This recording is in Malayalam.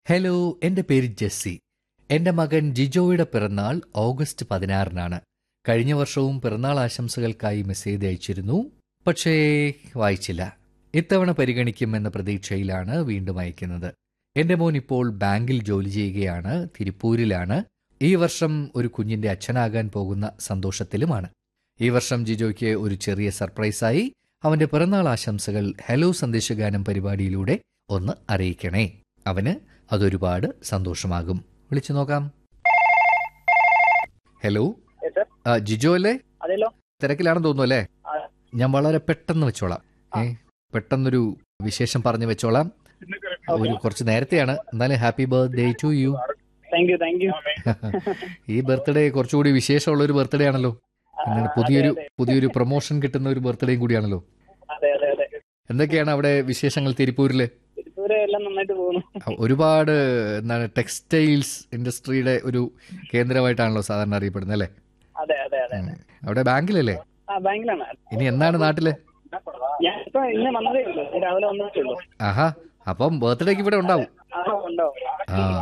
ഹലോ എന്റെ പേര് ജെസ്സി എന്റെ മകൻ ജിജോയുടെ പിറന്നാൾ ഓഗസ്റ്റ് പതിനാറിനാണ് കഴിഞ്ഞ വർഷവും പിറന്നാൾ ആശംസകൾക്കായി മെസ്സേജ് അയച്ചിരുന്നു പക്ഷേ വായിച്ചില്ല ഇത്തവണ പരിഗണിക്കുമെന്ന പ്രതീക്ഷയിലാണ് വീണ്ടും അയക്കുന്നത് എന്റെ മോൻ ഇപ്പോൾ ബാങ്കിൽ ജോലി ചെയ്യുകയാണ് തിരുപ്പൂരിലാണ് ഈ വർഷം ഒരു കുഞ്ഞിന്റെ അച്ഛനാകാൻ പോകുന്ന സന്തോഷത്തിലുമാണ് ഈ വർഷം ജിജോയ്ക്ക് ഒരു ചെറിയ സർപ്രൈസായി അവന്റെ പിറന്നാൾ ആശംസകൾ ഹലോ സന്ദേശഗാനം പരിപാടിയിലൂടെ ഒന്ന് അറിയിക്കണേ അവന് അതൊരുപാട് സന്തോഷമാകും വിളിച്ചു നോക്കാം ഹലോ Yes, sir. ആ, ജിജോ അല്ലേ അതെല്ലോ തിരക്കിലാണെന്ന് തോന്നുന്നു അല്ലേ ആ. ഞാൻ വളരെ പെട്ടെന്ന് വെച്ചോളാം ഏ പെട്ടെന്നൊരു വിശേഷം പറഞ്ഞു വെച്ചോളാം ഒരു കുറച്ച് നേരത്തെയാണ് എന്നാലും happy birthday to you thank you thank you ഈ ബർത്ത്ഡേ കുറച്ചുകൂടി വിശേഷമുള്ള ഒരു ബർത്ത്ഡേ ആണല്ലോ എന്താണ് പുതിയൊരു പുതിയൊരു പ്രൊമോഷൻ കിട്ടുന്ന ഒരു ബർത്ത്ഡേയും കൂടിയാണല്ലോ അതെ അതെ അതെ എന്തൊക്കെയാണ് അവിടെ വിശേഷങ്ങൾ തിരുപ്പൂരില് തിരുപ്പൂര് എല്ലാം നന്നായിട്ട് പോകുന്നു ഒരുപാട് എന്താണ് ടെക്സ്റ്റൈൽസ് ഇൻഡസ്ട്രിയുടെ ഒരു കേന്ദ്രമായിട്ടാണല്ലോ സാധാരണ അറിയപ്പെടുന്നത് അല്ലേ അതെ അതെ അതെ ഉം. അവിടെ ബാങ്കിലല്ലേ ആ ബാങ്കിലാണ് ഇനി എന്നാണ് നാട്ടില് ഞാൻ ഇപ്പൊ ഇന്ന് വന്നതേ ഉള്ളൂ രാവിലെ വന്നതേ ഉള്ളൂ ആഹാ അപ്പം ബർത്ത്ഡേക്ക് ഇവിടെ ഉണ്ടാവും ആ ഉണ്ടോ ആ